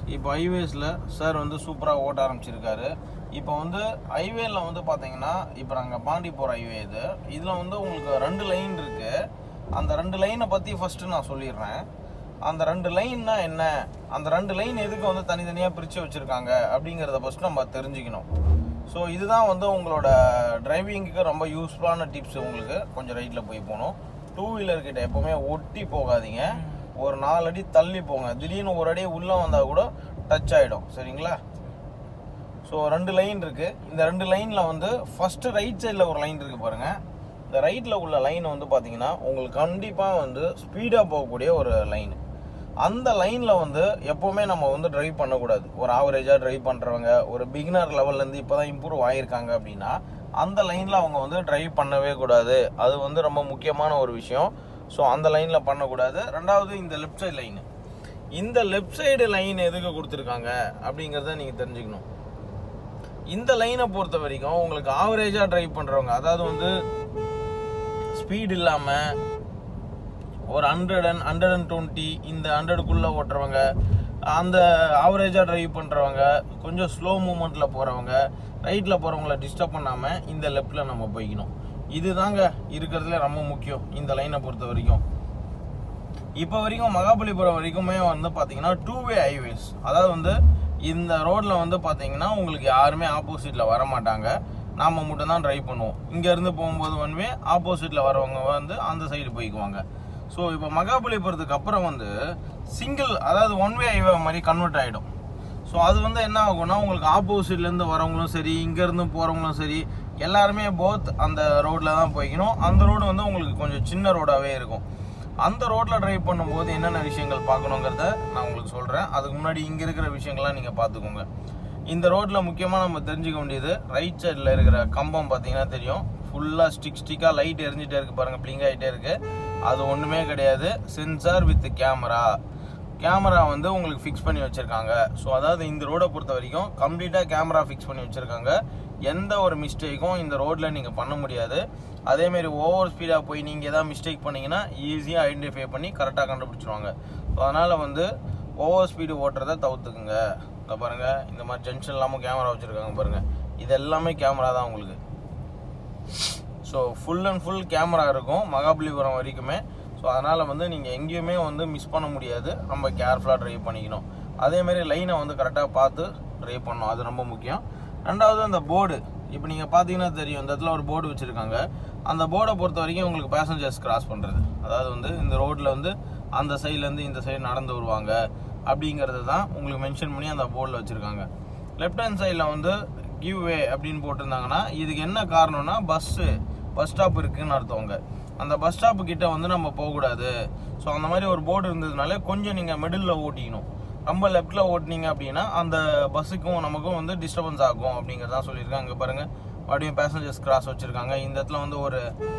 இப்போ ஹைவேஸில் சார் வந்து சூப்பராக ஓட்ட ஆரம்பிச்சிருக்காரு இப்போ வந்து ஹைவேல வந்து பார்த்தீங்கன்னா இப்போ நாங்கள் பாண்டி போகிற ஹைவே இது இதில் வந்து உங்களுக்கு ரெண்டு லைன் இருக்குது அந்த ரெண்டு லைனை பற்றி ஃபஸ்ட்டு நான் சொல்லிடுறேன் அந்த ரெண்டு லைன்னா என்ன அந்த ரெண்டு லைன் எதுக்கு வந்து தனித்தனியாக பிரித்து வச்சுருக்காங்க அப்படிங்கிறத ஃபஸ்ட்டு நம்ம தெரிஞ்சுக்கணும் ஸோ இதுதான் வந்து உங்களோட டிரைவிங்க்கு ரொம்ப யூஸ்ஃபுல்லான டிப்ஸ் உங்களுக்கு கொஞ்சம் ரைட்டில் போய் போகணும் டூ வீலர் கிட்ட எப்போவுமே ஒட்டி போகாதீங்க ஒரு நாலு அடி தள்ளி போங்க திடீர்னு ஒரு அடி உள்ளே வந்தால் கூட டச் ஆகிடும் சரிங்களா ஸோ ரெண்டு லைன் இருக்குது இந்த ரெண்டு லைனில் வந்து ஃபஸ்ட்டு ரைட் சைடில் ஒரு லைன் இருக்குது பாருங்கள் இந்த ரைட்டில் உள்ள லைன் வந்து பார்த்தீங்கன்னா உங்களுக்கு கண்டிப்பாக வந்து ஸ்பீடாக போகக்கூடிய ஒரு லைன் அந்த லைனில் வந்து எப்போவுமே நம்ம வந்து டிரைவ் பண்ணக்கூடாது ஒரு ஆவரேஜாக டிரைவ் பண்ணுறவங்க ஒரு பிகினர் லெவல்லேருந்து இப்போ தான் இம்ப்ரூவ் ஆகியிருக்காங்க அப்படின்னா அந்த லைனில் அவங்க வந்து டிரைவ் பண்ணவே கூடாது அது வந்து ரொம்ப முக்கியமான ஒரு விஷயம் ஸோ அந்த லைனில் பண்ணக்கூடாது ரெண்டாவது இந்த லெஃப்ட் சைடு லைன் இந்த லெஃப்ட் சைடு லைன் எதுக்கு கொடுத்துருக்காங்க அப்படிங்கிறத நீங்கள் தெரிஞ்சுக்கணும் இந்த லைனை பொறுத்த வரைக்கும் உங்களுக்கு ஆவரேஜாக டிரைவ் பண்ணுறவங்க அதாவது வந்து ஸ்பீட் இல்லாமல் ஒரு hundred and hundred and twenty இந்த ஹண்ட்ரடுக்குள்ளே ஓட்டுறவங்க அந்த ஆவரேஜாக டிரைவ் பண்ணுறவங்க கொஞ்சம் ஸ்லோ மூமெண்ட்டில் போகிறவங்க ரைட்டில் போகிறவங்கள டிஸ்டர்ப் பண்ணாமல் இந்த லெஃப்டில் நம்ம போய்க்கணும் இதுதாங்க இருக்கிறதுல ரொம்ப முக்கியம் இந்த லைனை பொறுத்த வரைக்கும் இப்போ வரைக்கும் மகாபலிபுரம் வரைக்குமே வந்து பார்த்தீங்கன்னா டூ வே ஹைவேஸ் அதாவது வந்து இந்த ரோட்டில் வந்து பார்த்தீங்கன்னா உங்களுக்கு யாருமே ஆப்போசிட்டில் வர மாட்டாங்க நாம் மட்டும் தான் ட்ரைவ் பண்ணுவோம் இங்கேருந்து போகும்போது ஒன் வே ஆப்போசிட்டில் வரவங்க வந்து அந்த சைடு போய்க்குவாங்க ஸோ இப்போ மகாபலிபுரத்துக்கு அப்புறம் வந்து சிங்கிள் அதாவது ஒன் வே ஹைவே மாதிரி கன்வெர்ட் ஆகிடும் ஸோ அது வந்து என்ன ஆகும்னா உங்களுக்கு ஆப்போசிட்லேருந்து வரவங்களும் சரி இங்கேருந்து போகிறவங்களும் சரி எல்லாருமே போத் அந்த ரோட்டில் தான் போய்க்கணும் அந்த ரோடு வந்து உங்களுக்கு கொஞ்சம் சின்ன ரோடாகவே இருக்கும் அந்த ரோட்டில் டிரைவ் பண்ணும்போது என்னென்ன விஷயங்கள் பார்க்கணுங்கிறத நான் உங்களுக்கு சொல்கிறேன் அதுக்கு முன்னாடி இங்கே இருக்கிற விஷயங்கள்லாம் நீங்கள் பார்த்துக்கோங்க இந்த ரோட்டில் முக்கியமாக நம்ம தெரிஞ்சுக்க வேண்டியது ரைட் சைடில் இருக்கிற கம்பம் பார்த்தீங்கன்னா தெரியும் ஃபுல்லாக ஸ்டிக் ஸ்டிக்காக லைட் எரிஞ்சிட்டே இருக்குது பாருங்கள் பிளிங்க் ஆகிட்டே இருக்குது அது ஒன்றுமே கிடையாது சென்சார் வித் கேமரா கேமரா வந்து உங்களுக்கு ஃபிக்ஸ் பண்ணி வச்சுருக்காங்க ஸோ அதாவது இந்த ரோடை பொறுத்த வரைக்கும் கம்ப்ளீட்டாக கேமரா ஃபிக்ஸ் பண்ணி வச்சுருக்காங்க எந்த ஒரு மிஸ்டேக்கும் இந்த ரோட்டில் நீங்கள் பண்ண முடியாது அதேமாரி ஓவர் ஸ்பீடாக போய் நீங்கள் எதாவது மிஸ்டேக் பண்ணீங்கன்னா ஈஸியாக ஐடென்டிஃபை பண்ணி கரெக்டாக கண்டுபிடிச்சிருவாங்க ஸோ அதனால் வந்து ஓவர் ஸ்பீடு ஓட்டுறதை தவிர்த்துக்குங்க இந்த பாருங்கள் இந்த மாதிரி ஜங்ஷன் இல்லாமல் கேமரா வச்சுருக்காங்க பாருங்கள் இது எல்லாமே கேமரா தான் உங்களுக்கு so full and full camera இருக்கும் மகாபலிபுரம் வரைக்குமே ஸோ அதனால் வந்து நீங்கள் எங்கேயுமே வந்து மிஸ் பண்ண முடியாது ரொம்ப கேர்ஃபுல்லாக ட்ரைவ் பண்ணிக்கணும் அதேமாரி லைனை வந்து கரெக்டாக பார்த்து ட்ரைவ் பண்ணணும் அது ரொம்ப முக்கியம் ரெண்டாவது அந்த போர்டு இப்போ நீங்கள் பார்த்தீங்கன்னா தெரியும் இந்த இடத்துல ஒரு போர்டு வச்சுருக்காங்க அந்த போர்டை பொறுத்த வரைக்கும் உங்களுக்கு பேசஞ்சர்ஸ் கிராஸ் பண்ணுறது அதாவது வந்து இந்த ரோட்டில் வந்து அந்த சைட்லேருந்து இந்த சைடு நடந்து வருவாங்க அப்படிங்கிறது தான் உங்களுக்கு மென்ஷன் பண்ணி அந்த போர்டில் வச்சுருக்காங்க லெஃப்ட் ஹேண்ட் சைடில் வந்து கிவ் வே அப்படின்னு போட்டிருந்தாங்கன்னா இதுக்கு என்ன காரணம்னா பஸ்ஸு பஸ் ஸ்டாப் இருக்குன்னு அர்த்தவங்க அந்த பஸ் ஸ்டாப்பு கிட்ட வந்து நம்ம போகக்கூடாது ஸோ அந்த மாதிரி ஒரு போர்டு இருந்ததுனால கொஞ்சம் நீங்கள் மிடில் ஓட்டிக்கணும் ரொம்ப லெஃப்டில் ஓட்டினீங்க அப்படின்னா அந்த பஸ்ஸுக்கும் நமக்கும் வந்து டிஸ்டர்பன்ஸ் ஆகும் அப்படிங்கிறதான் சொல்லியிருக்காங்க இங்கே பாருங்கள் மறுபடியும் பேசஞ்சர்ஸ் கிராஸ் வச்சுருக்காங்க இந்த இடத்துல வந்து ஒரு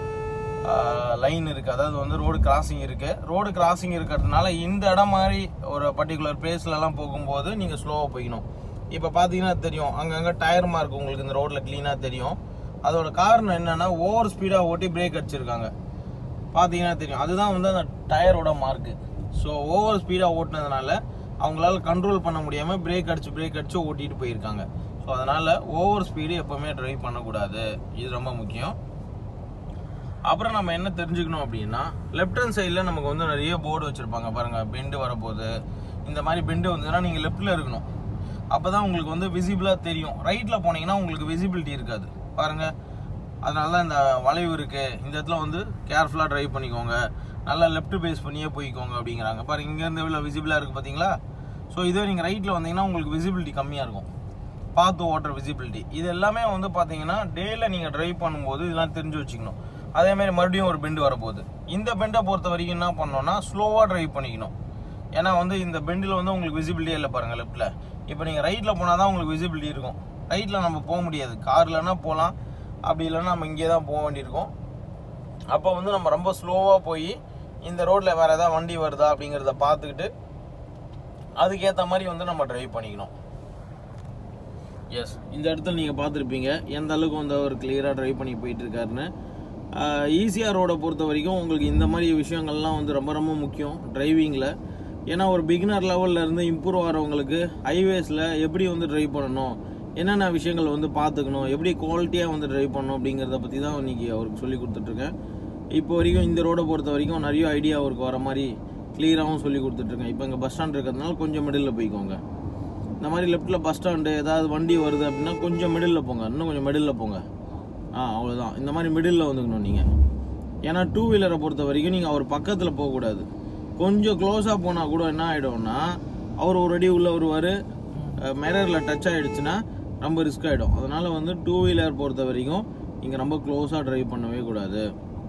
லைன் இருக்குது அதாவது வந்து ரோடு கிராசிங் இருக்குது ரோடு கிராசிங் இருக்கிறதுனால இந்த இடம் மாதிரி ஒரு பர்டிகுலர் பிளேஸ்லலாம் போகும்போது நீங்கள் ஸ்லோவாக போய்க்கணும் இப்போ பார்த்தீங்கன்னா தெரியும் அங்கங்கே டயர் மார்க் உங்களுக்கு இந்த ரோட்டில் க்ளீனாக தெரியும் அதோட காரணம் என்னன்னா ஓவர் ஸ்பீடாக ஓட்டி பிரேக் அடிச்சிருக்காங்க பார்த்தீங்கன்னா தெரியும் அதுதான் வந்து அந்த டயரோட மார்க்கு ஸோ ஓவர் ஸ்பீடாக ஓட்டினதுனால அவங்களால கண்ட்ரோல் பண்ண முடியாமல் பிரேக் அடிச்சு பிரேக் அடிச்சு ஓட்டிட்டு போயிருக்காங்க ஸோ அதனால ஓவர் ஸ்பீடு எப்போவுமே ட்ரைவ் பண்ணக்கூடாது இது ரொம்ப முக்கியம் அப்புறம் நம்ம என்ன தெரிஞ்சுக்கணும் அப்படின்னா லெஃப்ட் ஹேண்ட் சைடில் நமக்கு வந்து நிறைய போர்டு வச்சுருப்பாங்க பாருங்கள் பெண்டு வரப்போகுது இந்த மாதிரி பெண்டு வந்ததுன்னா நீங்கள் லெஃப்ட்டில் இருக்கணும் அப்போ தான் உங்களுக்கு வந்து விசிபிளாக தெரியும் ரைட்டில் போனீங்கன்னா உங்களுக்கு விசிபிலிட்டி இருக்காது பாருங்கள் அதனால தான் இந்த வளைவு இருக்குது இந்த இடத்துல வந்து கேர்ஃபுல்லாக ட்ரைவ் பண்ணிக்கோங்க நல்லா லெஃப்ட் பேஸ் பண்ணியே போய்க்கோங்க அப்படிங்கிறாங்க பாருங்க இங்கேருந்து இவ்வளோ விசிபிளாக இருக்குது பார்த்தீங்களா ஸோ இதே நீங்கள் ரைட்டில் வந்தீங்கன்னா உங்களுக்கு விசிபிலிட்டி கம்மியாக இருக்கும் பார்த்து ஓட்டுற விசிபிலிட்டி இது எல்லாமே வந்து பார்த்தீங்கன்னா டேயில் நீங்கள் ட்ரைவ் பண்ணும்போது இதெல்லாம் தெரிஞ்சு வச்சுக்கணும் அதே மாதிரி மறுபடியும் ஒரு பெண்டு வரப்போகுது இந்த பெண்டை பொறுத்த வரைக்கும் என்ன பண்ணோம்னா ஸ்லோவாக ட்ரைவ் பண்ணிக்கணும் ஏன்னா வந்து இந்த பெண்டில் வந்து உங்களுக்கு விசிபிலிட்டியே இல்லை பாருங்கள் லெஃப்ட்டில் இப்போ நீங்கள் ரைட்டில் போனால் தான் உங்களுக்கு விசிபிலிட்டி இருக்கும் ரைட்டில் நம்ம போக முடியாது கார்லனா போகலாம் அப்படி இல்லைன்னா நம்ம இங்கே தான் போக வேண்டியிருக்கும் அப்போ வந்து நம்ம ரொம்ப ஸ்லோவாக போய் இந்த ரோட்டில் வேறு ஏதாவது வண்டி வருதா அப்படிங்கிறத பார்த்துக்கிட்டு அதுக்கேற்ற மாதிரி வந்து நம்ம டிரைவ் பண்ணிக்கணும் எஸ் இந்த இடத்துல நீங்கள் பார்த்துருப்பீங்க எந்த அளவுக்கு வந்து அவர் கிளியராக ட்ரைவ் பண்ணி போயிட்டு இருக்காருன்னு ஈஸியாக ரோடை பொறுத்த வரைக்கும் உங்களுக்கு இந்த மாதிரி விஷயங்கள்லாம் வந்து ரொம்ப ரொம்ப முக்கியம் டிரைவிங்கில் ஏன்னா ஒரு பிகினர் லெவல்ல இருந்து இம்ப்ரூவ் ஆகிறவங்களுக்கு ஹைவேஸில் எப்படி வந்து ட்ரைவ் பண்ணணும் என்னென்ன விஷயங்கள் வந்து பார்த்துக்கணும் எப்படி குவாலிட்டியாக வந்து ட்ரைவ் பண்ணணும் அப்படிங்கிறத பற்றி தான் இன்னைக்கு அவருக்கு சொல்லி கொடுத்துட்ருக்கேன் இப்போ வரைக்கும் இந்த ரோடை பொறுத்த வரைக்கும் நிறைய ஐடியா அவருக்கு வர மாதிரி கிளியராகவும் சொல்லி கொடுத்துட்ருக்கேன் இப்போ இங்கே பஸ் ஸ்டாண்ட் இருக்கிறதுனால கொஞ்சம் மிடில் போய்க்கோங்க இந்த மாதிரி லெஃப்ட்டில் பஸ் ஸ்டாண்டு ஏதாவது வண்டி வருது அப்படின்னா கொஞ்சம் மிடில் போங்க இன்னும் கொஞ்சம் மிடில் போங்க ஆ அவ்வளோதான் இந்த மாதிரி மிடில் வந்துக்கணும் நீங்கள் ஏன்னா டூ வீலரை பொறுத்த வரைக்கும் நீங்கள் அவர் பக்கத்தில் போகக்கூடாது கொஞ்சம் க்ளோஸாக போனால் கூட என்ன ஆகிடும்னா அவர் ஒரு அடி உள்ளே வருவார் மிரரில் டச் ஆகிடுச்சுன்னா ரொம்ப ரிஸ்க் ஆகிடும் அதனால் வந்து டூ வீலர் பொறுத்த வரைக்கும் இங்கே ரொம்ப க்ளோஸாக ட்ரைவ் பண்ணவே கூடாது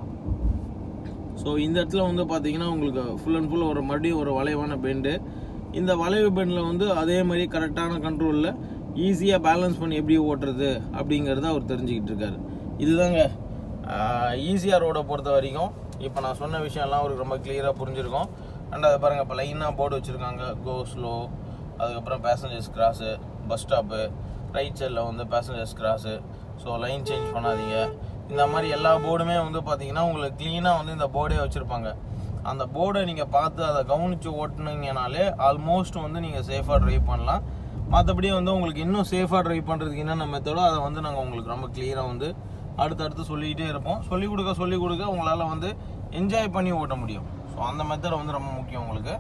ஸோ இந்த இடத்துல வந்து பார்த்தீங்கன்னா உங்களுக்கு ஃபுல் அண்ட் ஃபுல் ஒரு மறுபடியும் ஒரு வளைவான பெண்டு இந்த வளைவு பெண்டில் வந்து அதே மாதிரி கரெக்டான கண்ட்ரோலில் ஈஸியாக பேலன்ஸ் பண்ணி எப்படி ஓட்டுறது அப்படிங்கிறத அவர் தெரிஞ்சுக்கிட்டு இருக்காரு இதுதாங்க ஈஸியாக ரோடை பொறுத்த வரைக்கும் இப்போ நான் சொன்ன விஷயம்லாம் அவருக்கு ரொம்ப கிளியராக புரிஞ்சிருக்கும் அண்ட் அதை பாருங்கள் இப்போ லைனாக போர்டு வச்சுருக்காங்க கோ ஸ்லோ அதுக்கப்புறம் passengers cross bus stop right சைடில் வந்து passengers cross so line change பண்ணாதீங்க இந்த மாதிரி எல்லா போர்டுமே வந்து பார்த்தீங்கன்னா உங்களுக்கு க்ளீனாக வந்து இந்த போர்டே வச்சுருப்பாங்க அந்த போர்டை நீங்கள் பார்த்து அதை கவனித்து ஓட்டுனீங்கனாலே ஆல்மோஸ்ட் வந்து நீங்கள் சேஃபாக ட்ரைவ் பண்ணலாம் மற்றபடி வந்து உங்களுக்கு இன்னும் சேஃபாக ட்ரைவ் பண்ணுறதுக்கு என்னென்ன மெத்தடோ அதை வந்து நாங்கள் உங்களுக்கு ரொம்ப கிளியராக வந்து அடுத்தடுத்து சொல்லிக்கிட்டே இருப்போம் சொல்லிக் கொடுக்க சொல்லிக் கொடுக்க உங்களால் வந்து என்ஜாய் பண்ணி ஓட்ட முடியும் ஸோ அந்த மெத்தட் வந்து ரொம்ப முக்கியம் உங்களுக்கு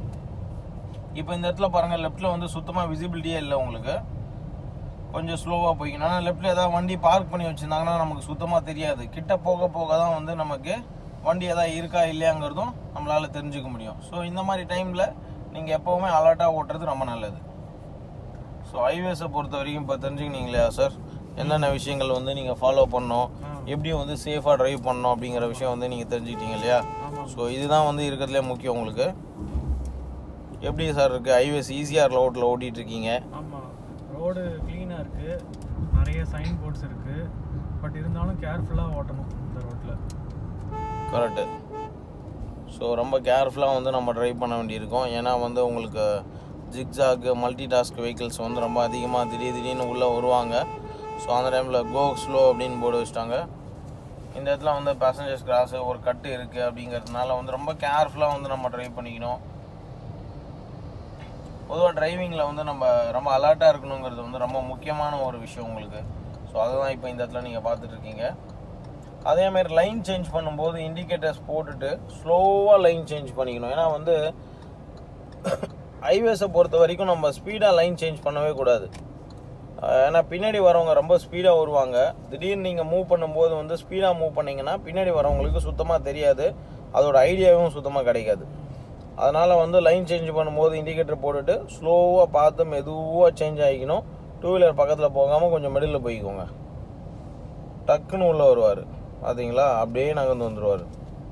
இப்போ இந்த இடத்துல பாருங்கள் லெஃப்ட்டில் வந்து சுத்தமாக விசிபிலிட்டியே இல்லை உங்களுக்கு கொஞ்சம் ஸ்லோவாக போய்க்கணும் ஆனால் லெஃப்ட்டில் ஏதாவது வண்டி பார்க் பண்ணி வச்சுருந்தாங்கன்னா நமக்கு சுத்தமாக தெரியாது கிட்ட போக போக தான் வந்து நமக்கு வண்டி எதாவது இருக்கா இல்லையாங்கிறதும் நம்மளால் தெரிஞ்சுக்க முடியும் ஸோ இந்த மாதிரி டைமில் நீங்கள் எப்போவுமே அலர்ட்டாக ஓட்டுறது ரொம்ப நல்லது ஸோ ஹைவேஸை பொறுத்த வரைக்கும் இப்போ தெரிஞ்சுக்கினீங்களா சார் என்னென்ன விஷயங்கள் வந்து நீங்கள் ஃபாலோ பண்ணணும் எப்படி வந்து சேஃபாக ட்ரைவ் பண்ணணும் அப்படிங்கிற விஷயம் வந்து நீங்கள் தெரிஞ்சுக்கிட்டீங்க இல்லையா ஸோ இதுதான் வந்து இருக்கிறதுலே முக்கியம் உங்களுக்கு எப்படி சார் இருக்குது ஹைவேஸ் ஈஸியாக ரோட்டில் ஓட்டிகிட்டு இருக்கீங்க ஆமாம் ரோடு க்ளீனாக இருக்குது நிறைய சைன் போர்ட்ஸ் இருக்குது பட் இருந்தாலும் கேர்ஃபுல்லாக ஓட்டணும் இந்த ரோட்டில் கரெக்டு ஸோ ரொம்ப கேர்ஃபுல்லாக வந்து நம்ம ட்ரைவ் பண்ண வேண்டியிருக்கும் ஏன்னா வந்து உங்களுக்கு ஜிக்ஜாக் மல்டி டாஸ்க் வெஹிக்கிள்ஸ் வந்து ரொம்ப அதிகமாக திடீர் திடீர்னு உள்ளே வருவாங்க ஸோ அந்த டைமில் கோ ஸ்லோ அப்படின்னு போர்டு வச்சிட்டாங்க இந்த இடத்துல வந்து பேசஞ்சர்ஸ் கிராஸு ஒரு கட்டு இருக்குது அப்படிங்கிறதுனால வந்து ரொம்ப கேர்ஃபுல்லாக வந்து நம்ம ட்ரைவ் பண்ணிக்கணும் பொதுவாக டிரைவிங்கில் வந்து நம்ம ரொம்ப அலர்ட்டாக இருக்கணுங்கிறது வந்து ரொம்ப முக்கியமான ஒரு விஷயம் உங்களுக்கு ஸோ அதுதான் இப்போ இந்த இடத்துல நீங்கள் பார்த்துட்டு இருக்கீங்க அதே மாதிரி லைன் சேஞ்ச் பண்ணும்போது இண்டிகேட்டர்ஸ் போட்டுட்டு ஸ்லோவாக லைன் சேஞ்ச் பண்ணிக்கணும் ஏன்னா வந்து ஹைவேஸை பொறுத்த வரைக்கும் நம்ம ஸ்பீடாக லைன் சேஞ்ச் பண்ணவே கூடாது அஹ் ஏன்னா பின்னாடி வரவங்க ரொம்ப ஸ்பீடாக வருவாங்க திடீர்னு நீங்கள் மூவ் பண்ணும்போது வந்து ஸ்பீடாக மூவ் பண்ணீங்கன்னா பின்னாடி வரவங்களுக்கு சுத்தமாக தெரியாது அதோட ஐடியாவும் சுத்தமாக கிடைக்காது அதனால் வந்து லைன் சேஞ்ச் பண்ணும்போது இண்டிகேட்டர் போட்டுட்டு ஸ்லோவாக பார்த்து மெதுவாக சேஞ்ச் ஆகிக்கணும் டூ வீலர் பக்கத்தில் போகாமல் கொஞ்சம் மிடில் போய்க்கோங்க டக்குன்னு உள்ளே வருவார் பார்த்தீங்களா அப்படியே நகர்ந்து வந்துடுவார்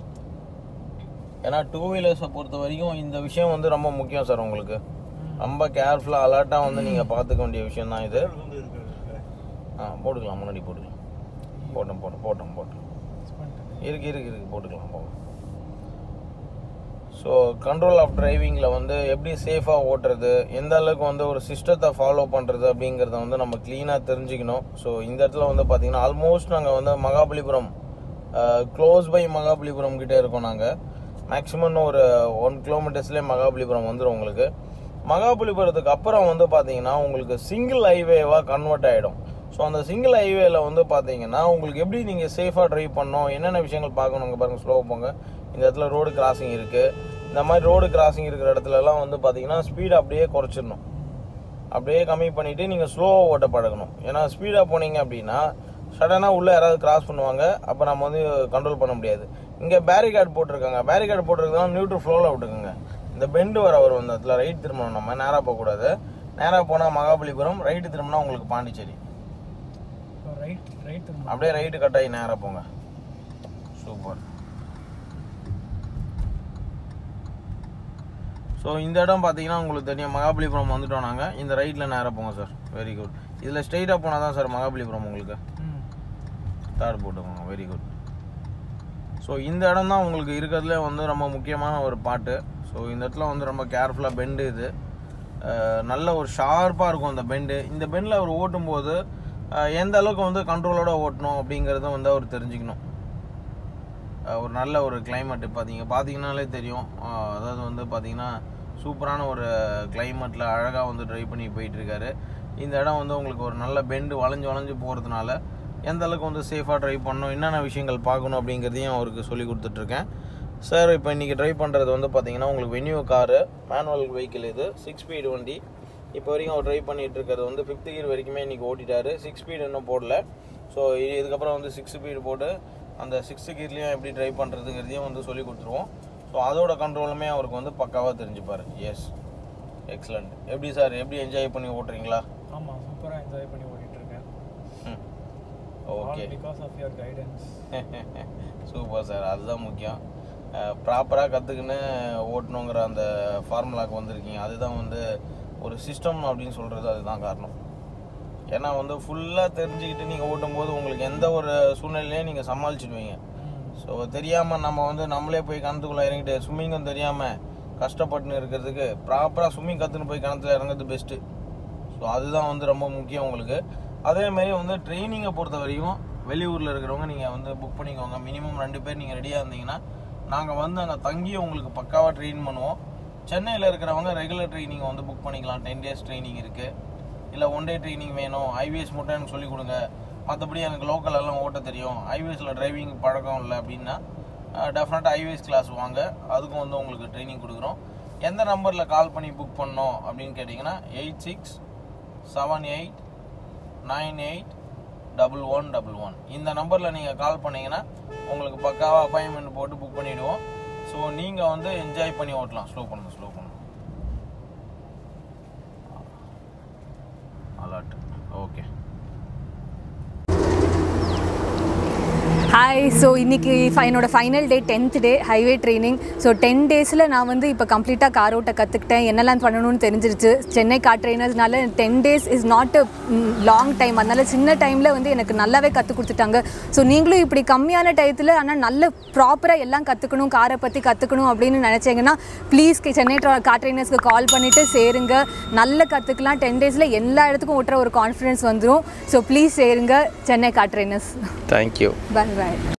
ஏன்னா டூ வீலர்ஸை பொறுத்த வரைக்கும் இந்த விஷயம் வந்து ரொம்ப முக்கியம் சார் உங்களுக்கு ரொம்ப கேர்ஃபுல்லாக அலர்ட்டாக வந்து நீங்கள் பார்த்துக்க வேண்டிய விஷயம் தான் இது ஆ போட்டுக்கலாம் முன்னாடி போட்டுக்கலாம் போட்டோம் போட்டோம் போட்டோம் போட்டோம் இருக்கு இருக்கு இருக்கு போட்டுக்கலாம் போங்க ஸோ கண்ட்ரோல் ஆஃப் டிரைவிங்கில் வந்து எப்படி சேஃபாக ஓட்டுறது எந்த அளவுக்கு வந்து ஒரு சிஸ்டத்தை ஃபாலோ பண்ணுறது அப்படிங்கிறத வந்து நம்ம க்ளீனாக தெரிஞ்சுக்கணும் ஸோ இந்த இடத்துல வந்து பார்த்தீங்கன்னா ஆல்மோஸ்ட் நாங்கள் வந்து மகாபலிபுரம் க்ளோஸ் பை மகாபலிபுரம் கிட்டே இருக்கோம் நாங்கள் மேக்ஸிமம் ஒரு ஒன் கிலோமீட்டர்ஸ்லேயே மகாபலிபுரம் வந்துடும் உங்களுக்கு மகாபலிபுரத்துக்கு அப்புறம் வந்து பார்த்தீங்கன்னா உங்களுக்கு சிங்கிள் ஹைவேவாக கன்வெர்ட் ஆகிடும் ஸோ அந்த சிங்கிள் ஹைவேல வந்து பார்த்தீங்கன்னா உங்களுக்கு எப்படி நீங்கள் சேஃபாக ட்ரைவ் பண்ணணும் என்னென்ன விஷயங்கள் பார்க்கணுங்க பாருங்கள் ஸ்லோவாக போங்க இந்த இடத்துல ரோடு கிராசிங் இருக்குது இந்த மாதிரி ரோடு கிராசிங் இருக்கிற இடத்துலலாம் வந்து பார்த்தீங்கன்னா ஸ்பீட் அப்படியே குறைச்சிடணும் அப்படியே கம்மி பண்ணிவிட்டு நீங்கள் ஸ்லோவாக ஓட்ட பழகணும் ஏன்னா ஸ்பீடாக போனீங்க அப்படின்னா சடனாக உள்ளே யாராவது கிராஸ் பண்ணுவாங்க அப்போ நம்ம வந்து கண்ட்ரோல் பண்ண முடியாது இங்கே பேரிகார்டு போட்டிருக்காங்க பேரிகார்டு போட்டிருக்கதான் நியூட்ரல் ஃப்ளோவில் விட்டுக்குங்க இந்த பெண்டு வர வரும் இந்த இடத்துல ரைட் திரும்பணும் நம்ம நேராக போகக்கூடாது நேராக போனால் மகாபலிபுரம் ரைட்டு திரும்பினா உங்களுக்கு பாண்டிச்சேரி ரைட் ரைட் அப்படியே ரைட்டு கட் ஆகி நேராக போங்க சூப்பர் ஸோ இந்த இடம் பார்த்தீங்கன்னா உங்களுக்கு தெரியும் மகாபலிபுரம் வந்துட்டோம் நாங்கள் இந்த ரைட்டில் நேராக போங்க சார் வெரி குட் இதில் ஸ்ட்ரைட்டாக போனால் தான் சார் மகாபலிபுரம் உங்களுக்கு ம் தார் போட்டுக்கோங்க வெரி குட் ஸோ இந்த இடம் தான் உங்களுக்கு இருக்கிறதுல வந்து ரொம்ப முக்கியமான ஒரு பாட்டு ஸோ இந்த இடத்துல வந்து ரொம்ப கேர்ஃபுல்லாக பெண்டு இது அஹ் நல்ல ஒரு ஷார்ப்பாக இருக்கும் அந்த பெண்டு இந்த பெண்டில் அவர் ஓட்டும்போது அஹ் எந்த அளவுக்கு வந்து கண்ட்ரோலோட ஓட்டணும் அப்படிங்கிறத வந்து அவர் தெரிஞ்சுக்கணும் அஹ் ஒரு நல்ல ஒரு climate பார்த்தீங்க பார்த்தீங்கன்னாலே தெரியும் அஹ் அதாவது வந்து பார்த்தீங்கன்னா சூப்பரான ஒரு கிளைமேட்டில் அழகாக வந்து ட்ரைவ் பண்ணி போயிட்டுருக்காரு இந்த இடம் வந்து உங்களுக்கு ஒரு நல்ல பெண்டு வளைஞ்சு வளைஞ்சு போகிறதுனால எந்த அளவுக்கு வந்து சேஃபாக ட்ரைவ் பண்ணணும் என்னென்ன விஷயங்கள் பார்க்கணும் அப்படிங்கிறதையும் அவருக்கு சொல்லி கொடுத்துட்ருக்கேன் சார் இப்போ இன்றைக்கி ட்ரைவ் பண்ணுறது வந்து பார்த்தீங்கன்னா உங்களுக்கு வென்யூ காரு மேனுவல் வெஹிக்கிள் இது சிக்ஸ் ஸ்பீடு வண்டி இப்போ வரைக்கும் அவர் ட்ரைவ் பண்ணிட்டு இருக்கிறது வந்து ஃபிஃப்த் கியர் வரைக்குமே இன்றைக்கி ஓட்டிட்டாரு சிக்ஸ் ஸ்பீடு இன்னும் போடல ஸோ இதுக்கப்புறம் வந்து சிக்ஸ் ஸ்பீடு போட்டு அந்த சிக்ஸ் கியர்லேயும் எப்படி ட்ரைவ் பண்ணுறதுங்கிறதையும் வந்து சொல்லி கொடுத்துருவோம் ஸோ அதோட கண்ட்ரோலுமே அவருக்கு வந்து பக்காவாக தெரிஞ்சுப்பார் எஸ் எக்ஸலண்ட் எப்படி சார் எப்படி என்ஜாய் பண்ணி ஓட்டுறீங்களா ஆமாம் சூப்பராக என்ஜாய் பண்ணி ஓட்டிட்டு இருக்கேன் okay because of your guidance super sir அதுதான் முக்கியம் ப்ராப்பராக கற்றுக்கின்னு ஓட்டணுங்கிற அந்த ஃபார்முலாக்கு வந்திருக்கீங்க அதுதான் வந்து ஒரு சிஸ்டம் அப்படின்னு சொல்கிறது அதுதான் காரணம் ஏன்னா வந்து ஃபுல்லாக தெரிஞ்சுக்கிட்டு நீங்கள் ஓட்டும்போது உங்களுக்கு எந்த ஒரு சூழ்நிலையிலையும் நீங்கள் சமாளிச்சிடுவீங்க ஸோ தெரியாமல் நம்ம வந்து நம்மளே போய் கிணத்துக்குள்ளே இறங்கிட்டு ஸ்விம்மிங்கும் தெரியாமல் கஷ்டப்பட்டுன்னு இருக்கிறதுக்கு ப்ராப்பராக ஸ்விம்மிங் கற்றுன்னு போய் கிணத்துல இறங்குறது பெஸ்ட்டு ஸோ அதுதான் வந்து ரொம்ப முக்கியம் உங்களுக்கு அதேமாரி வந்து ட்ரைனிங்கை பொறுத்த வரையும் வெளியூரில் இருக்கிறவங்க நீங்கள் வந்து புக் பண்ணிக்கோங்க மினிமம் ரெண்டு பேர் நீங்கள் ரெடியாக இருந்தீங்கன்னா நாங்கள் வந்து அங்கே தங்கி உங்களுக்கு பக்காவாக ட்ரெயின் பண்ணுவோம் சென்னையில் இருக்கிறவங்க ரெகுலர் ட்ரைனிங் வந்து புக் பண்ணிக்கலாம் டென் டேஸ் ட்ரைனிங் இருக்குது இல்லை ஒன் டே ட்ரைனிங் வேணும் ஐவிஎஸ் மட்டும் எனக்கு சொல்லிக் கொடுங்க மற்றபடி எனக்கு லோக்கல் எல்லாம் ஓட்ட தெரியும் ஐவிஎஸில் டிரைவிங் பழக்கம் இல்லை அப்படின்னா டெஃபினட்டாக ஐவிஎஸ் கிளாஸ் வாங்க அதுக்கும் வந்து உங்களுக்கு ட்ரைனிங் கொடுக்குறோம் எந்த நம்பரில் கால் பண்ணி புக் பண்ணோம் அப்படின்னு கேட்டிங்கன்னா eight six seven eight nine eight double one double one இந்த நம்பரில் நீங்கள் கால் பண்ணீங்கன்னா உங்களுக்கு பக்காவாக அப்பாயின்மெண்ட் போட்டு புக் பண்ணிவிடுவோம் ஸோ நீங்கள் வந்து என்ஜாய் பண்ணி ஓட்டலாம் ஸ்லோ பண்ணுங்க ஸ்லோ பண்ணுங்க அலர்ட் ஓகே ஹாய் ஸோ இன்னைக்கு fi- என்னோட final day tenth day highway training so ten டேஸில் நான் வந்து இப்போ கம்ப்ளீட்டாக கார் ஓட்ட கற்றுக்கிட்டேன் என்னெல்லாம் பண்ணணும்னு தெரிஞ்சிருச்சு சென்னை கார் ட்ரைனர்ஸ்னால ten days is not a long time அதனால சின்ன டைமில் வந்து எனக்கு நல்லாவே கற்றுக் கொடுத்துட்டாங்க ஸோ நீங்களும் இப்படி கம்மியான டயத்தில் ஆனால் நல்ல ப்ராப்பராக எல்லாம் கற்றுக்கணும் காரை பற்றி கற்றுக்கணும் அப்படின்னு நினச்சிங்கன்னா ப்ளீஸ் சென்னை tra- கார் ட்ரைனர்ஸ்க்கு கால் பண்ணிவிட்டு சேருங்க நல்ல கற்றுக்கலாம் டென் டேஸில் எல்லா இடத்துக்கும் ஓட்டுற ஒரு கான்ஃபிடன்ஸ் வந்துடும் ஸோ ப்ளீஸ் சேருங்க Chennai car trainers thank you bye பாய்